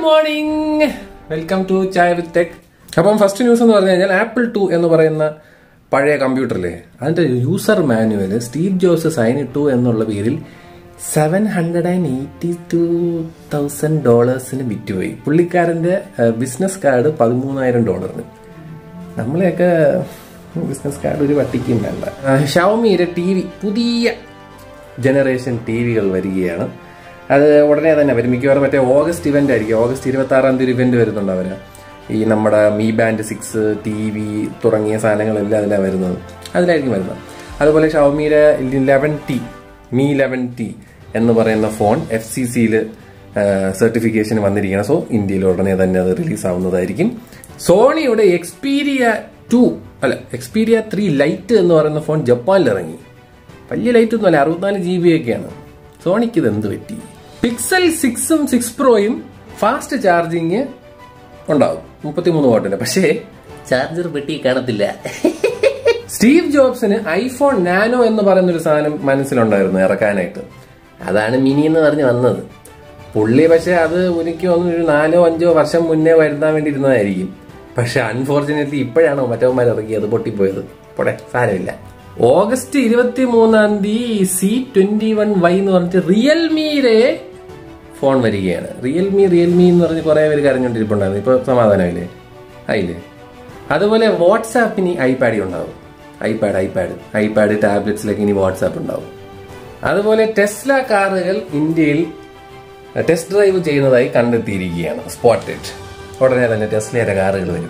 morning welcome to chai with tech appam first news എന്ന് പറഞ്ഞു കഴിഞ്ഞാൽ ആപ്പിൾ ടു എന്ന് പറയുന്ന പഴയ കമ്പ്യൂട്ടറിലെ അതിന്റെ യൂസർ മാനുവല് സ്റ്റീവ് ജോസ് സൈൻ ഇട്ടു എന്നുള്ള പേരിൽ seven hundred and eighty two thousand ഡോളേഴ്സിന് വിറ്റുപോയി പുള്ളിക്കാരന്റെ ബിസിനസ് കാർഡ് പതിമൂന്നായിരം ഡോളറിന് നമ്മളെയൊക്കെ ബിസിനസ് കാർഡ് ഒരു വട്ടിക്കും വേണ്ട ഷവമിയുടെ ടി വി പുതിയ ജനറേഷൻ ടി വികൾ വരികയാണ് അത് ഉടനെ തന്നെ വരും മിക്കവാറും മറ്റേ ഓഗസ്റ്റ് ഇവന്റ് ആയിരിക്കും ഓഗസ്റ്റ് ഇരുപത്തി ആറാം തീയതി ഇവന്റ് വരുന്നുണ്ട് അവര് ഈ നമ്മുടെ Mi band six T V തുടങ്ങിയ സാധനങ്ങളെല്ലാം അതിലാണ് വരുന്നത് അതിലായിരിക്കും വരുന്നത് അതുപോലെ ഷവമിയുടെ eleven T Mi eleven T എന്ന് പറയുന്ന ഫോൺ എഫ് സി സിയിൽ സർട്ടിഫിക്കേഷൻ വന്നിരിക്കണം സോ ഇന്ത്യയിൽ ഉടനെ തന്നെ അത് റിലീസ് ആവുന്നതായിരിക്കും സോണിയുടെ എക്സ്പീരിയ ടു അല്ല എക്സ്പീരിയ ത്രീ ലൈറ്റ് എന്ന് പറയുന്ന ഫോൺ ജപ്പാനിൽ ഇറങ്ങി വലിയ ലൈറ്റ് ഒന്നും അല്ല അറുപത്തിനാല് ജി ബി ഒക്കെയാണ് സോണിക്ക് ഇത് എന്ത് പറ്റി പിക്സൽ സിക്സും സിക്സ് പ്രോയും ഫാസ്റ്റ് ചാർജിങ് ഉണ്ടാവും മുപ്പത്തിമൂന്ന് വാട്ടിന്റെ പക്ഷേ ചാർജർ പെട്ടി കാണത്തില്ല സ്റ്റീവ് ജോബ്സിന് ഐഫോൺ നാനോ എന്ന് പറയുന്ന ഒരു സാധനം മനസ്സിലുണ്ടായിരുന്നു ഇറക്കാനായിട്ട് അതാണ് മിനി എന്ന് പറഞ്ഞ് വന്നത് പുള്ളി പക്ഷെ അത് എനിക്ക് തോന്നുന്നു ഒരു നാലോ അഞ്ചോ വർഷം മുന്നേ വരുത്താൻ വേണ്ടി ഇരുന്നതായിരിക്കും പക്ഷെ അൺഫോർച്ചുനേറ്റ്ലി ഇപ്പോഴാണോ മറ്റവന്മാർ ഇറക്കിയത് പൊട്ടിപ്പോയത് പോടെ സാരമില്ല ഓഗസ്റ്റ് ഇരുപത്തി മൂന്നാം തീയതി സി ട്വന്റി വൺ വൈ എന്ന് പറഞ്ഞിട്ട് റിയൽമിയുടെ ഫോൺ വരികയാണ് റിയൽമി റിയൽമി എന്ന് പറഞ്ഞ് കുറെ പേര് കരഞ്ഞോണ്ടിരിപ്പുണ്ടായിരുന്നു ഇപ്പൊ സമാധാനമില്ലേ ആയില്ലേ അതുപോലെ വാട്സാപ്പിന് ഐപാഡി ഉണ്ടാവും ഐപാഡ് ഐപാഡ് ഐപാഡ് ടാബ്ലറ്റ്സിലേക്ക് ഇനി വാട്സാപ്പ് ഉണ്ടാവും അതുപോലെ ടെസ്ല കാറുകൾ ഇന്ത്യയിൽ ടെസ്റ്റ് ഡ്രൈവ് ചെയ്യുന്നതായി കണ്ടെത്തിയിരിക്കുകയാണ് സ്പോട്ടഡ് ഉടനെ തന്നെ ടെസ്ലയുടെ കാറുകൾ വരും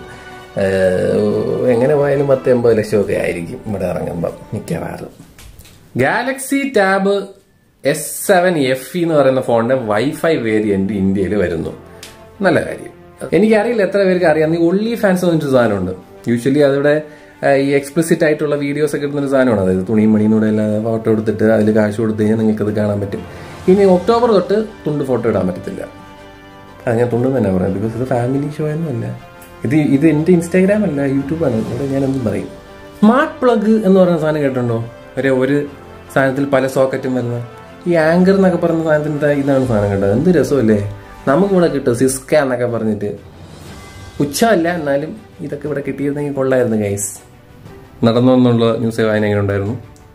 ഏഹ് എങ്ങനെ പോയാലും പത്ത് എൺപത് ലക്ഷമൊക്കെ ആയിരിക്കും ഇവിടെ ഇറങ്ങുമ്പം മിക്കവാറും Galaxy tab S seven F എന്ന് പറയുന്ന ഫോണിന്റെ വൈഫൈ വേരിയന്റ് ഇന്ത്യയിൽ വരുന്നു നല്ല കാര്യം എനിക്കറിയില്ല എത്ര പേർക്ക് അറിയാം ഈ ഒള്ളി ഫാൻസ് എന്നിട്ട് സാധനമുണ്ട് യൂഷ്വലി അതിവിടെ ആ, ഈ എക്സ്പ്ലിസിറ്റ് ആയിട്ടുള്ള വീഡിയോസ് ഒക്കെ ഇടുന്ന ഒരു സാധനമാണ് അതായത് തുണിയും മണിയും കൂടെ എല്ലാം ഫോട്ടോ എടുത്തിട്ട് അതിൽ കാശ് കൊടുത്തു കഴിഞ്ഞാൽ നിങ്ങൾക്ക് അത് കാണാൻ പറ്റും ഇനി ഒക്ടോബർ തൊട്ട് തുണ്ട് ഫോട്ടോ ഇടാൻ പറ്റത്തില്ല അത് ഞാൻ തുണ്ടെന്ന് തന്നെ പറയാം ബിക്കോസ് ഇത് ഫാമിലി ഷോ ഒന്നും അല്ല ഇത് ഇത് എന്റെ ഇൻസ്റ്റാഗ്രാം അല്ല യൂട്യൂബാണ് ഇവിടെ ഞാൻ എന്തും പറയും സ്മാർട്ട് പ്ലഗ് എന്ന് പറയുന്ന സാധനം കേട്ടിട്ടുണ്ടോ ഒരു ഒരു സാധനത്തിൽ പല സോക്കറ്റും വരുന്ന ഈ ആങ്കർ എന്നൊക്കെ പറയുന്ന സാധനത്തിന്റെ ഇതാണ് സാധനം കേട്ടത് എന്ത് രസമല്ലേ നമുക്കിവിടെ കിട്ടും സിസ്ക എന്നൊക്കെ പറഞ്ഞിട്ട് ഉച്ചമല്ല എന്നാലും ഇതൊക്കെ ഇവിടെ കിട്ടിയിരുന്നെങ്കിൽ കൊള്ളായിരുന്നു ഗൈസ് നടന്നു എന്നുള്ള ന്യൂസ് വായന എങ്ങനെ ഉണ്ടായിരുന്നു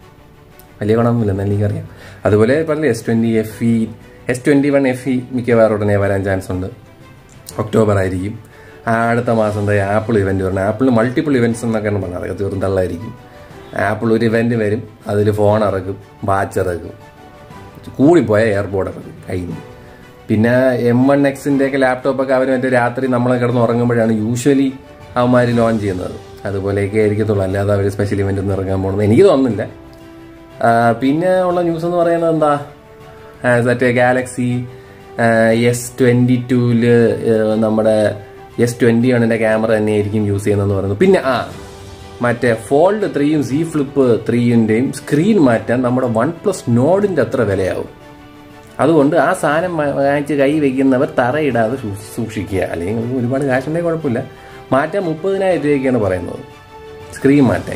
വലിയ ഗുണമൊന്നുമില്ല എന്നാലും എനിക്കറിയാം അതുപോലെ പറഞ്ഞില്ലേ S twenty F E S twenty one F E മിക്കവാറും ഉടനെ വരാൻ ചാൻസ് ഉണ്ട് ഒക്ടോബർ ആയിരിക്കും ആ അടുത്ത മാസം എന്താ ആപ്പിൾ ഇവന്റ് വരണം ആപ്പിളിന് മൾട്ടിപ്പിൾ ഇവന്റ്സ് എന്നൊക്കെയാണ് പറഞ്ഞത് അതൊക്കെ തീർത്തും തള്ളായിരിക്കും ആപ്പിൾ ഒരു ഇവന്റ് വരും അതിൽ ഫോൺ ഇറക്കും വാച്ച് ഇറക്കും കൂടിപ്പോയ എയർപോർട്ട് ഇറക്കും കഴിഞ്ഞു പിന്നെ എം വൺ എക്സിന്റെ ഒക്കെ ലാപ്ടോപ്പൊക്കെ അവർ മറ്റേ രാത്രി നമ്മളെ കിടന്ന് ഉറങ്ങുമ്പോഴാണ് യൂഷ്വലി അവന്മാർ ലോഞ്ച് ചെയ്യുന്നത് അതുപോലെയൊക്കെ ആയിരിക്കത്തുള്ളൂ അല്ലാതെ അവർ സ്പെഷ്യൽ ഇവന്റ് ഒന്നും ഇറങ്ങാൻ പോകുന്നത് എനിക്ക് തോന്നുന്നില്ല ആ, പിന്നെ ഉള്ള ന്യൂസ് എന്ന് പറയുന്നത് എന്താ ആ, മറ്റേ ഗാലക്സി എസ് ട്വന്റി ടൂല് നമ്മുടെ എസ് ട്വന്റി വണ്ണിന്റെ ക്യാമറ തന്നെയായിരിക്കും യൂസ് ചെയ്യുന്നതെന്ന് പറയുന്നു പിന്നെ ആ മറ്റേ ഫോൾഡ് ത്രീയും സി ഫ്ലിപ്പ് ത്രീയിന്റെയും സ്ക്രീൻ മാറ്റാൻ നമ്മുടെ വൺ പ്ലസ് നോഡിന്റെ അത്ര വിലയാവും അതുകൊണ്ട് ആ സാധനം വാ- വാങ്ങിച്ച് കൈ വെക്കുന്നവർ തറയിടാതെ സൂ- സൂക്ഷിക്കുക അല്ലെങ്കിൽ നിങ്ങൾക്ക് ഒരുപാട് കാശുണ്ടെങ്കിൽ കുഴപ്പമില്ല മാറ്റാൻ മുപ്പതിനായിരം രൂപയ്ക്കാണ് പറയുന്നത് സ്ക്രീൻ മാറ്റാൻ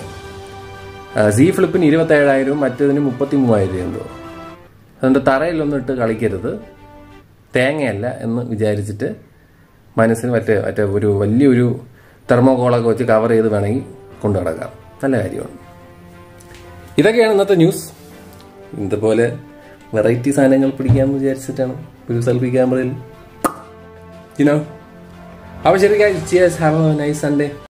സി ഫ്ലിപ്പിന് ഇരുപത്തേഴായിരവും മറ്റേതിന് മുപ്പത്തി മൂവായിരം രൂപ എന്തോ അതുകൊണ്ട് തറയിലൊന്നും ഇട്ട് കളിക്കരുത് തേങ്ങയല്ല എന്ന് വിചാരിച്ചിട്ട് മനസ്സിന് മറ്റേ മറ്റേ ഒരു വലിയൊരു തെർമോകോളൊക്കെ വെച്ച് കവർ ചെയ്ത് വേണമെങ്കിൽ കൊണ്ടു നടക്കാം നല്ല കാര്യമാണ് ഇതൊക്കെയാണ് ഇന്നത്തെ ന്യൂസ് ഇതുപോലെ വെറൈറ്റി സാധനങ്ങൾ പിടിക്കാമെന്ന് വിചാരിച്ചിട്ടാണ് ഒരു സെൽഫി ക്യാമറയിൽ യുനോ അപ്പോൾ ശരി ഹാവ് എ നൈസ് സൺഡേ